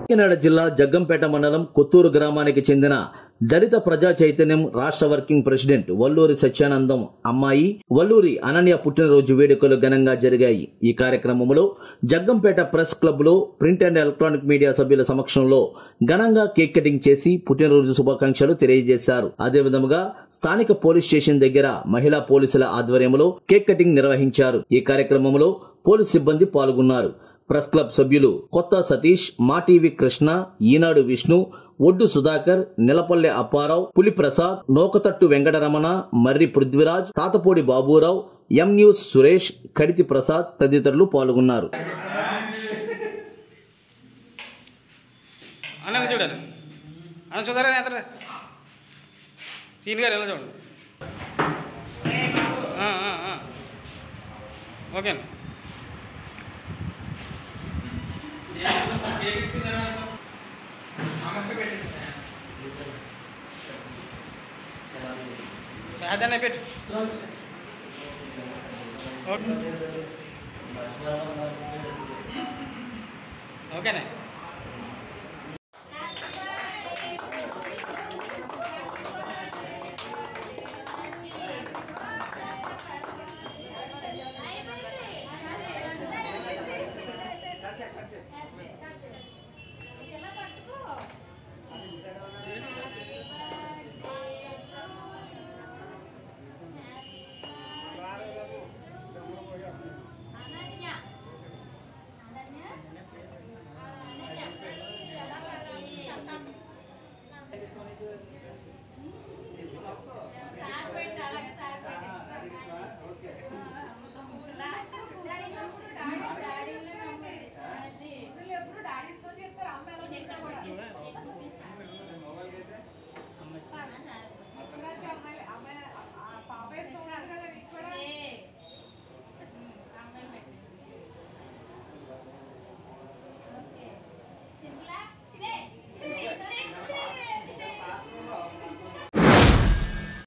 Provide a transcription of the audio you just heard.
కాకినాడ జిల్లా జగ్గంపేట మండలం కొత్తూరు గ్రామానికి చెందిన దళిత ప్రజా చైతన్యం రాష్ట్ర వర్కింగ్ ప్రెసిడెంట్ వల్లూరి సత్యానందం అమ్మాయి వల్లూరి అనన్య పుట్టినరోజు వేడుకలు ఘనంగా జరిగాయి ఈ కార్యక్రమంలో జగ్గంపేట ప్రెస్ క్లబ్ లో ప్రింట్ అండ్ ఎలక్ట్రానిక్ మీడియా సభ్యుల సమక్షంలో ఘనంగా కేక్ కటింగ్ చేసి పుట్టినరోజు శుభాకాంక్షలు తెలియజేశారు అదేవిధంగా స్థానిక పోలీస్ స్టేషన్ దగ్గర మహిళా పోలీసుల ఆధ్వర్యంలో కేక్ కటింగ్ నిర్వహించారు ఈ కార్యక్రమంలో పోలీస్ సిబ్బంది పాల్గొన్నారు ప్రెస్ క్లబ్ సభ్యులు కొత్త సతీష్ మా TV Krishna Eenadu Vishnu Oddu Sudhakar Nilapalle Apparao Puliprasad Nokatattu Venkataramana Marri Prithviraj Tatapudi Baburao M news Suresh Kaditi Prasad తదితరులు పాల్గొన్నారు అన్న చూడాలి అన్న చూడారా ఎత్తరా సీన్ గారు ఎలా చూడండి ఆ, ఆ, ఆ. ఓకే అండి అదన్న పెట్టు ఓకే ఓకేనే